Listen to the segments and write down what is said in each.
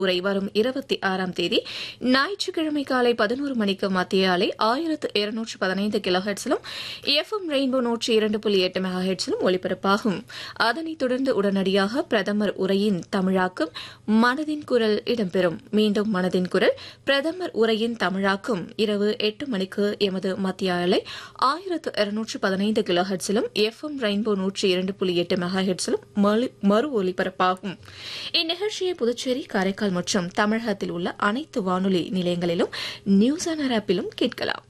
உரை வரும் இருபத்தி ஆறாம் தேதி ஞாயிற்றுக்கிழமை காலை பதினோரு மணிக்கு மத்திய அலை ஆயிரத்து இருநூற்று பதினைந்து கிலோ ஹெட்ஸிலும் எஃப்எம் ரெயின்போ நூற்றி இரண்டு புள்ளி எட்டு மெகா ஹெட்ஸிலும் ஒலிபரப்பாகும் அதனைத் தொடர்ந்து உடனடியாக பிரதமர் உரையின் தமிழாக்கம் மனதின் குரல் இடம்பெறும் மீண்டும் மனதின் குரல் பிரதமர் உரையின் தமிழாக்கம் இரவு எட்டு மணிக்கு எமது மத்திய அலை ஆயிரத்து இருநூற்று பதினைந்து கிலோ ஹெட்ஸிலும் எஃப்எம் ரெயின்போ நூற்றி இரண்டு புள்ளி எட்டு மெகா ஹெட்ஸிலும் மறு ஒலிபரப்பாகும் இந்நிகழ்ச்சியை புதுச்சேரி காரைக்கால் மற்றும் தமிழகத்தில் உள்ள அனைத்து வானொலி நிலையங்களிலும் நியூஸ் ஆனர் ஆப்பிலும் கேட்கலாம்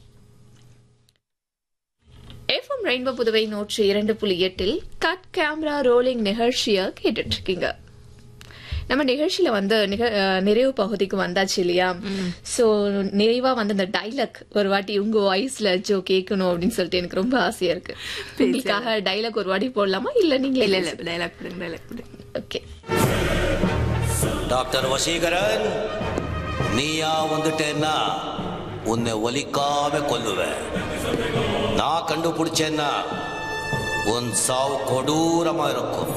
எஃப்எம் ரெயின்போ புதுவை நூற்றி இரண்டு புள்ளி எட்டில் கட் கேமரா ரோலிங் நிகழ்ச்சியை கேட்டுட்டு இருக்கீங்க நம்ம நிகழ்ச்சியில வந்து நிறைவு பகுதிக்கு வந்தாச்சு இல்லையா சோ நிறைவா வந்து இந்த டைலாக் ஒரு வாட்டி உங்க வாய்ஸ்ல ஜோ கேட்கணும் அப்படின்னு சொல்லிட்டு எனக்கு ரொம்ப ஆசையா இருக்கு உங்களுக்காக டைலாக் ஒரு வாட்டி போடலாமா இல்ல நீங்க இல்ல இல்ல டைலாக் போடுங்க டைலாக் போடுங்க ஓகே டாக்டர் வசீகரன் நீயா வந்துட்டேன்னா உன்னை ஒலிக்காம கொல்லுவேன் நான் கண்டுபிடிச்சேன்னா உன் சாவு கொடூரமா இருக்கும்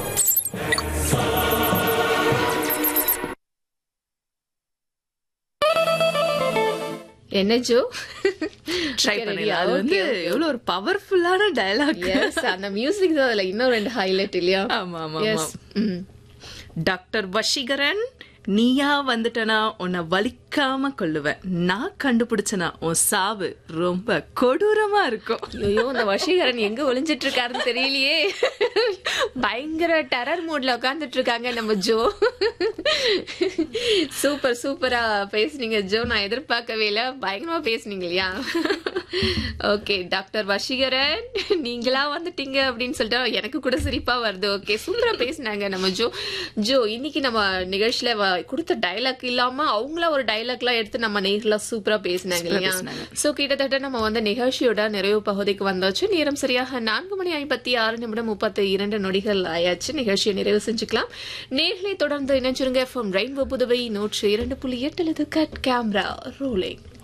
என்ன ஜோ ட்ரை பண்ணுங்க அது வந்து எவ்வளவு ஒரு பவர்ஃபுல்லான டயலாக் எஸ் அந்த மியூசிக் தான் அதுல இன்னும் ரெண்டு ஹைலைட் இல்லையா ஆமா ஆமா எஸ் ஆமா டாக்டர் வஷிகரன் நீயா வந்துட்டனா உன்னை வலிக்காம கொள்ளுவேன் நான் கண்டுபிடிச்சனா உன் சாவு ரொம்ப கொடூரமா இருக்கும் ஐயோ இந்த வசீகரன் எங்க ஒளிஞ்சிட்டு இருக்காருன்னு தெரியலையே பயங்கர டெரர் மூட்ல உட்காந்துட்டு இருக்காங்க நம்ம ஜோ சூப்பர் சூப்பரா பேசுனீங்க ஜோ நான் எதிர்பார்க்கவே இல்ல பயங்கரமா பேசுனீங்க இல்லையா ஓகே டாக்டர் வசீகரன் நீங்களா வந்துட்டீங்க அப்படின்னு சொல்லிட்டு எனக்கு கூட சிரிப்பா வருது ஓகே சூப்பரா பேசினாங்க நம்ம ஜோ ஜோ இன்னைக்கு நம்ம நிகழ்ச்சியில வ- கொடுத்த டைலாக் இல்லாம அவங்களா ஒரு டைலாக் எல்லாம் எடுத்து நம்ம நேர்ல சூப்பரா பேசினாங்க இல்லையா சோ கிட்டத்தட்ட நம்ம வந்து நிகழ்ச்சியோட நிறைவு பகுதிக்கு வந்தாச்சு நேரம் சரியாக நான்கு மணி ஐம்பத்தி ஆறு நிமிடம் முப்பத்தி இரண்டு நொடிகள் ஆயாச்சு நிகழ்ச்சியை நிறைவு செஞ்சுக்கலாம் நேர்களை தொடர்ந்து இணைஞ்சிருங்க எஃப்எம் ரெயின்போ புதுவை நூற்று இரண்டு புள்ளி எட்டு கட் கேமரா ரோலிங்